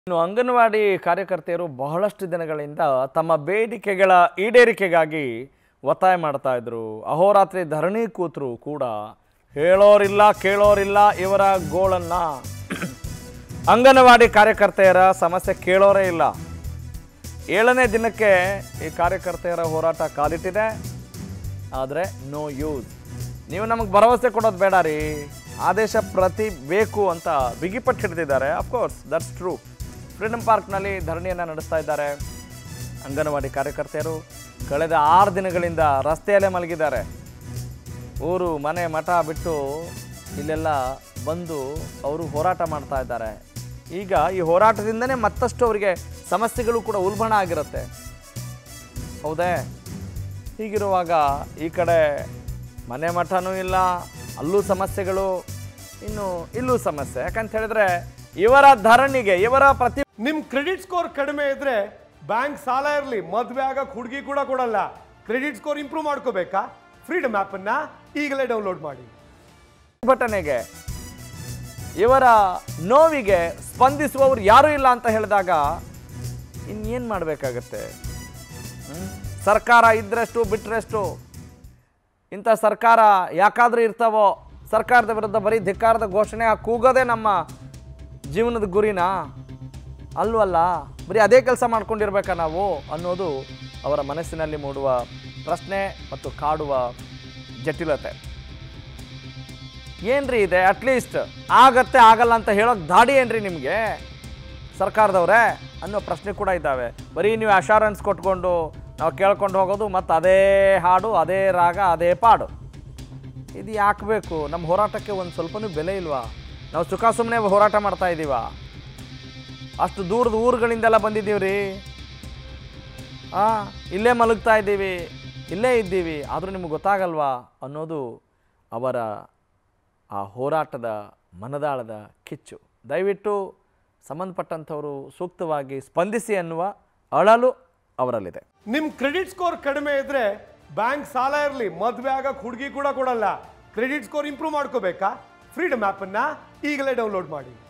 ಇನ್ನು ಅಂಗನವಾಡಿ ಕಾರ್ಯಕರ್ತೆಯರು ಬಹಳಷ್ಟು ದಿನಗಳಿಂದ ತಮ್ಮ ಬೇಡಿಕೆಗಳ ಈಡೇರಿಕೆಗಾಗಿ ಒತ್ತಾಯ ಮಾಡ್ತಾ ಇದ್ರು ಅಹೋರಾತ್ರಿ ಧರಣಿ ಕೂತರು ಕೂಡ ಹೇಳೋರಿಲ್ಲ ಕೇಳೋರಿಲ್ಲ ಇವರ ಗೋಳನ್ನ ಅಂಗನವಾಡಿ ಕಾರ್ಯಕರ್ತೆಯರ ಸಮಸ್ಯೆ ಕೇಳೋರೇ ಇಲ್ಲ ಏಳನೇ ದಿನಕ್ಕೆ ಈ ಕಾರ್ಯಕರ್ತೆಯರ ಹೋರಾಟ ಕಾಲಿಟ್ಟಿದೆ ಆದರೆ ನೋ ಯೂಸ್ ನೀವು ನಮಗೆ ಭರವಸೆ ಕೊಡೋದು ಬೇಡ ರೀ ಆದೇಶ ಪ್ರತಿ ಬೇಕು ಅಂತ ಬಿಗಿಪಟ್ಟು ಹಿಡಿದಿದ್ದಾರೆ ಅಫ್ಕೋರ್ಸ್ ದಟ್ಸ್ ಟ್ರೂ ಫ್ರೀಡಮ್ ಪಾರ್ಕ್ನಲ್ಲಿ ಧರಣಿಯನ್ನು ನಡೆಸ್ತಾ ಇದ್ದಾರೆ ಅಂಗನವಾಡಿ ಕಾರ್ಯಕರ್ತೆಯರು ಕಳೆದ ಆರು ದಿನಗಳಿಂದ ರಸ್ತೆಯಲ್ಲೇ ಮಲಗಿದ್ದಾರೆ ಊರು ಮನೆ ಮಠ ಬಿಟ್ಟು ಇಲ್ಲೆಲ್ಲ ಬಂದು ಅವರು ಹೋರಾಟ ಮಾಡ್ತಾ ಇದ್ದಾರೆ ಈಗ ಈ ಹೋರಾಟದಿಂದನೇ ಮತ್ತಷ್ಟು ಅವರಿಗೆ ಸಮಸ್ಯೆಗಳು ಕೂಡ ಉಲ್ಬಣ ಆಗಿರುತ್ತೆ ಹೌದೇ ಹೀಗಿರುವಾಗ ಈ ಕಡೆ ಮನೆ ಮಠನೂ ಇಲ್ಲ ಅಲ್ಲೂ ಸಮಸ್ಯೆಗಳು ಇನ್ನು ಇಲ್ಲೂ ಸಮಸ್ಯೆ ಯಾಕಂತ ಹೇಳಿದ್ರೆ ಇವರ ಧರಣಿಗೆ ಇವರ ಪ್ರತಿ ನಿಮ್ ಕ್ರೆಡಿಟ್ ಸ್ಕೋರ್ ಕಡಿಮೆ ಇದ್ರೆ ಬ್ಯಾಂಕ್ ಸಾಲ ಇರಲಿ ಮದ್ವೆ ಆಗಕ್ ಹುಡುಗಿ ಕೂಡ ಕೊಡಲ್ಲ ಕ್ರೆಡಿಟ್ ಸ್ಕೋರ್ ಇಂಪ್ರೂವ್ ಮಾಡ್ಕೋಬೇಕಾ ಫ್ರೀಡಮ್ ಆಪ್ ಅನ್ನ ಈಗಲೇ ಡೌನ್ಲೋಡ್ ಮಾಡಿ ಪ್ರತಿಭಟನೆಗೆ ಇವರ ನೋವಿಗೆ ಸ್ಪಂದಿಸುವವರು ಯಾರೂ ಇಲ್ಲ ಅಂತ ಹೇಳಿದಾಗ ಇನ್ನೇನು ಮಾಡಬೇಕಾಗತ್ತೆ ಸರ್ಕಾರ ಇದ್ರಷ್ಟು ಬಿಟ್ರಷ್ಟು ಇಂಥ ಸರ್ಕಾರ ಯಾಕಾದ್ರೂ ಇರ್ತಾವೋ ಸರ್ಕಾರದ ವಿರುದ್ಧ ಬರೀ ಧಿಕ್ಕಾರದ ಘೋಷಣೆ ಆ ಕೂಗೋದೇ ನಮ್ಮ ಜೀವನದ ಗುರಿನಾ ಅಲ್ವಲ್ಲ ಬರೀ ಅದೇ ಕೆಲಸ ಮಾಡ್ಕೊಂಡಿರ್ಬೇಕಾ ನಾವು ಅನ್ನೋದು ಅವರ ಮನಸ್ಸಿನಲ್ಲಿ ಮೂಡುವ ಪ್ರಶ್ನೆ ಮತ್ತು ಕಾಡುವ ಜಟಿಲತೆ ಏನ್ರಿ ಇದೆ ಅಟ್ಲೀಸ್ಟ್ ಆಗತ್ತೆ ಆಗಲ್ಲ ಅಂತ ಹೇಳೋಕೆ ದಾಡಿ ಏನ್ರಿ ನಿಮಗೆ ಸರ್ಕಾರದವ್ರೆ ಅನ್ನೋ ಪ್ರಶ್ನೆ ಕೂಡ ಇದ್ದಾವೆ ಬರೀ ನೀವು ಅಶಾರೆನ್ಸ್ ಕೊಟ್ಕೊಂಡು ನಾವು ಕೇಳ್ಕೊಂಡು ಹೋಗೋದು ಮತ್ತು ಅದೇ ಹಾಡು ಅದೇ ರಾಗ ಅದೇ ಪಾಡು ಇದು ಯಾಕೆ ಬೇಕು ನಮ್ಮ ಹೋರಾಟಕ್ಕೆ ಒಂದು ಸ್ವಲ್ಪನೂ ಬೆಲೆ ಇಲ್ವಾ ನಾವು ಸುಖ ಸುಮ್ಮನೆ ಹೋರಾಟ ಮಾಡ್ತಾ ಇದ್ದೀವ ಅಷ್ಟು ದೂರದ ಊರುಗಳಿಂದೆಲ್ಲ ಬಂದಿದ್ದೀವಿ ರೀ ಹಾಂ ಇಲ್ಲೇ ಮಲಗ್ತಾ ಇದ್ದೀವಿ ಇಲ್ಲೇ ಇದ್ದೀವಿ ಆದರೂ ನಿಮ್ಗೆ ಗೊತ್ತಾಗಲ್ವಾ ಅನ್ನೋದು ಅವರ ಆ ಹೋರಾಟದ ಮನದಾಳದ ಕಿಚ್ಚು ದಯವಿಟ್ಟು ಸಂಬಂಧಪಟ್ಟಂಥವರು ಸೂಕ್ತವಾಗಿ ಸ್ಪಂದಿಸಿ ಅನ್ನುವ ಅಳಲು ಅವರಲ್ಲಿದೆ ನಿಮ್ ಕ್ರೆಡಿಟ್ ಸ್ಕೋರ್ ಕಡಿಮೆ ಇದ್ರೆ ಬ್ಯಾಂಕ್ ಸಾಲ ಇರಲಿ ಮದ್ವೆ ಆಗಕ್ ಹುಡುಗಿ ಕೂಡ ಕೊಡಲ್ಲ ಕ್ರೆಡಿಟ್ ಸ್ಕೋರ್ ಇಂಪ್ರೂವ್ ಮಾಡ್ಕೋಬೇಕಾ ಫ್ರೀಡಮ್ ಆಪ್ ಅನ್ನ ಈಗಲೇ ಡೌನ್ಲೋಡ್ ಮಾಡಿ